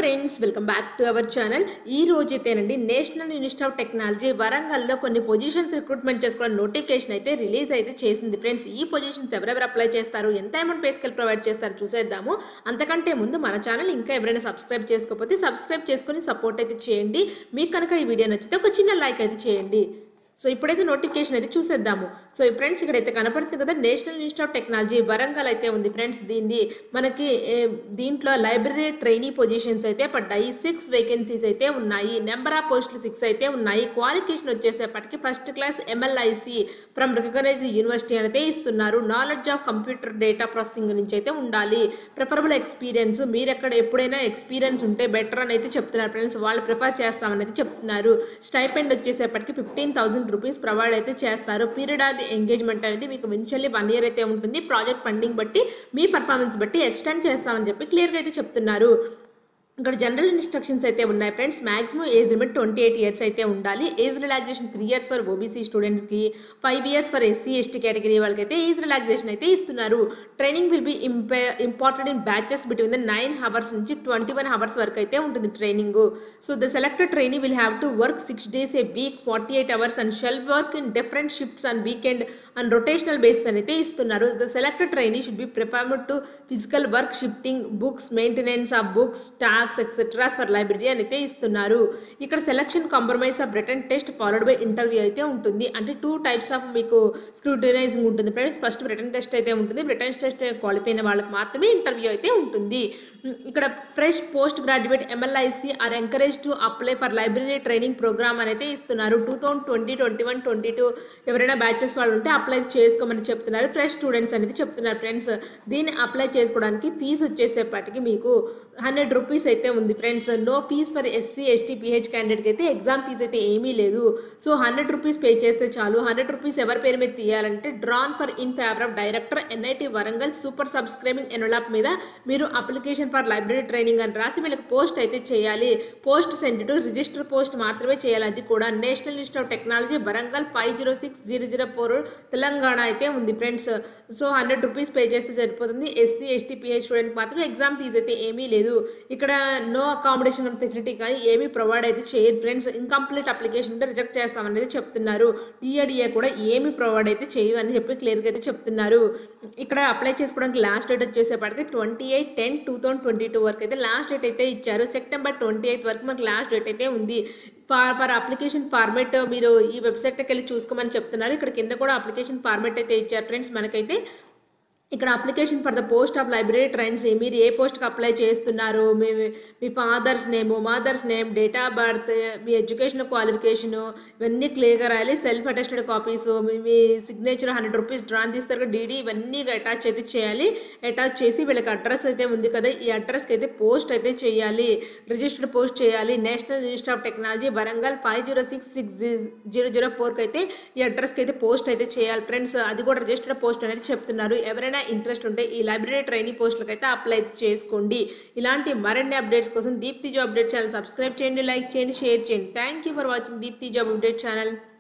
friends welcome back to our channel ఈ రోజైతేనండి National Institute of Technology వరంగల్లో కొన్ని పొజిషన్స్ రిక్రూట్మెంట్ చేసుకోవడం నోటిఫికేషన్ అయితే రిలీజ్ అయితే చేసింది ఫ్రెండ్స్ ఈ పొజిషన్స్ ఎవరెవరు అప్లై చేస్తారు ఎంత అమౌంట్ పేస్కెల్ ప్రొవైడ్ చేస్తారు చూసేద్దాము అంతకంటే ముందు మన ఛానల్ ఇంకా ఎవరైనా సబ్స్క్రైబ్ చేసుకోకపోతే సబ్స్క్రైబ్ చేసుకొని సపోర్ట్ అయితే చేయండి మీకు కనుక ఈ వీడియో నచ్చితే ఒక చిన్న లైక్ అయితే చేయండి సో ఇప్పుడైతే నోటిఫికేషన్ అయితే చూసేద్దాము సో ఈ ఫ్రెండ్స్ ఇక్కడైతే కనపడుతుంది కదా National Institute of Technology Warangal అయితే ఉంది ఫ్రెండ్స్ దీన్ని మనకి ఏ, దీంట్లో లైబ్రరీ ట్రైనీ పొజిషన్స్ అయితే పడ్డాయి సిక్స్ వేకెన్సీస్ అయితే ఉన్నాయి నెంబర్ ఆఫ్ పోస్టులు సిక్స్ అయితే ఉన్నాయి క్వాలిఫికేషన్ వచ్చేసేపటికి first class MLISc from recognised university అయితే ఇస్తున్నారు knowledge of computer data processing నుంచి అయితే ఉండాలి ప్రిఫరబుల్ ఎక్స్పీరియన్స్ మీరు ఎక్కడ ఎప్పుడైనా ఎక్స్పీరియన్స్ ఉంటే బెటర్ అని అయితే చెప్తున్నారు ఫ్రెండ్స్ వాళ్ళు ప్రిఫర్ చేస్తామని అయితే చెప్తున్నారు స్టైపెండ్ వచ్చేసేపటికి ఫిఫ్టీన్ థౌసండ్ రూపీస్ ప్రొవైడ్ అయితే చేస్తారు పీరియడ్ ఆఫ్ ది ఎంగేజ్మెంట్ అనేది మీకు మినిషల్లీ వన్ ఇయర్ అయితే ఉంటుంది ప్రాజెక్ట్ ఫండింగ్ బట్టి మీ పర్ఫార్మెన్స్ బట్టి ఎక్స్టెండ్ చేస్తామని చెప్పి క్లియర్గా అయితే చెప్తున్నారు ఇక్కడ జనరల్ ఇన్స్ట్రక్షన్స్ అయితే ఉన్నాయి friends maximum age limit twenty eight years అయితే ఉండాలి age relaxation three years for OBC స్టూడెంట్స్కి five years for SC ST category వాళ్ళకైతే ఏజ్ రిలాక్సేషన్ అయితే ఇస్తున్నారు ట్రైనింగ్ విల్ బి ఇంపే important in batches between the nine hours నుంచి twenty one hours వరకు అయితే ఉంటుంది training so the selected trainee will have to work six days a week forty eight hours and shall work in different shifts and weekend and rotational basis అయితే ఇస్తున్నారు the selected trainee should be prepared to physical work shifting books maintenance of books stacks etceteras for library అని అయితే ఇస్తున్నారు ఇక్కడ selection compromise of written test followed by interview అయితే ఉంటుంది అంటే two types of మీకు స్క్రూటినైజింగ్ ఉంటుంది ఫ్రెండ్స్ ఫస్ట్ రిటర్న్ టెస్ట్ అయితే ఉంటుంది రిటర్న్ టెస్ట్ క్వాలిఫై అయిన వాళ్ళకి మాత్రమే ఇంటర్వ్యూ అయితే ఉంటుంది ఉమ్, ఇక్కడ fresh post graduate MLISc are encourage to apply for library training programme అని అయితే ఇస్తున్నారు two thousand twenty twenty one twenty two ఎవరైనా బ్యాచెస్ వాళ్ళు ఉంటే అప్లై చేసుకోమని చెప్తున్నారు ఫ్రెష్ స్టూడెంట్స్ అనేది చెప్తున్నారు ఫ్రెండ్స్ దీన్ని అప్లై చేసుకోవడానికి ఫీజు వచ్చేసేపటికి మీకు హండ్రెడ్ రూపీస్ అయితే ఉంది friends no fees for SC ST PH క్యాండిడేట్కి అయితే ఎగ్జామ్ ఫీజ్ అయితే ఏమీ లేదు సో హండ్రెడ్ రూపీస్ పే చేస్తే చాలు హండ్రెడ్ రూపీస్ ఎవరి పేరు మీద తీయాలంటే drawn for in favour of director NIT Warangal super subscribing envelope మీద మీరు అప్లికేషన్ ఫర్ లైబ్రరీ ట్రైనింగ్ అని రాసి వీళ్ళకి పోస్ట్ అయితే చేయాలి post send to register post మాత్రమే చేయాలి అది కూడా National Institute of Technology Warangal five zero six zero zero four Telangana అయితే ఉంది friends so hundred rupees pay చేస్తే సరిపోతుంది ఎస్సీ ఎస్టీ పిహెచ్ స్టూడెంట్కి మాత్రం ఎగ్జామ్ ఫీజ్ అయితే ఏమీ లేదు ఇక్కడ నో అకామిడేషన్ ఫెసిలిటీ కానీ ఏమీ ప్రొవైడ్ అయితే చేయదు ఫ్రెండ్స్ ఇన్కంప్లీట్ అప్లికేషన్ ఉంటే రిజెక్ట్ చేస్తామనేది చెప్తున్నారు టీఆర్డీఏ కూడా ఏమీ ప్రొవైడ్ అయితే చేయవు అని చెప్పి క్లియర్గా అయితే చెప్తున్నారు ఇక్కడ అప్లై చేసుకోవడానికి లాస్ట్ డేట్ వచ్చేసేపటికి twenty eight ten two thousand twenty two వరకు అయితే లాస్ట్ డేట్ అయితే ఇచ్చారు సెప్టెంబర్ ట్వంటీ ఎయిత్ వరకు మనకు లాస్ట్ డేట్ అయితే ఉంది ఫార్ ఫర్ అప్లికేషన్ ఫార్మేట్ మీరు ఈ వెబ్సైట్కి వెళ్ళి చూసుకోమని చెప్తున్నారు ఇక్కడ కింద కూడా అప్లికేషన్ ఫార్మేట్ అయితే ఇచ్చారు ఫ్రెండ్స్ మనకైతే ఇక్కడ application for the post of library trains మీరు ఏ పోస్ట్కి అప్లై చేస్తున్నారు మీ మీ father's name mother's name date of birth మీ ఎడ్యుకేషన్ క్వాలిఫికేషను ఇవన్నీ క్లియర్గా రాయాలి సెల్ఫ్ అటెస్టెడ్ కాపీస్ మీ మీ సిగ్నేచర్ హండ్రెడ్ రూపీస్ డ్రాన్ తీస్తారు డీడీ ఇవన్నీ అటాచ్ అయితే చేయాలి అటాచ్ చేసి వీళ్ళకి అడ్రస్ అయితే ఉంది కదా ఈ అడ్రస్కి అయితే పోస్ట్ అయితే చేయాలి రిజిస్టర్డ్ పోస్ట్ చేయాలి National Institute of Technology Warangal five zero six six zero zero ఫోర్కి అయితే ఈ అడ్రస్కి అయితే పోస్ట్ అయితే చేయాలి ఫ్రెండ్స్ అది కూడా రిజిస్టర్డ్ పోస్ట్ అనేది చెప్తున్నారు ఎవరైనా ఇంట్రెస్ట్ ఉంటే ఈ లైబ్రరీ ట్రైనింగ్ పోస్టులకు అయితే అప్లై చేసుకోండి ఇలాంటి మరిన్ని అప్డేట్స్ కోసం Deepti job update channel subscribe చేయండి లైక్ చేయండి షేర్ చేయండి thank you for watching Deepti job update channel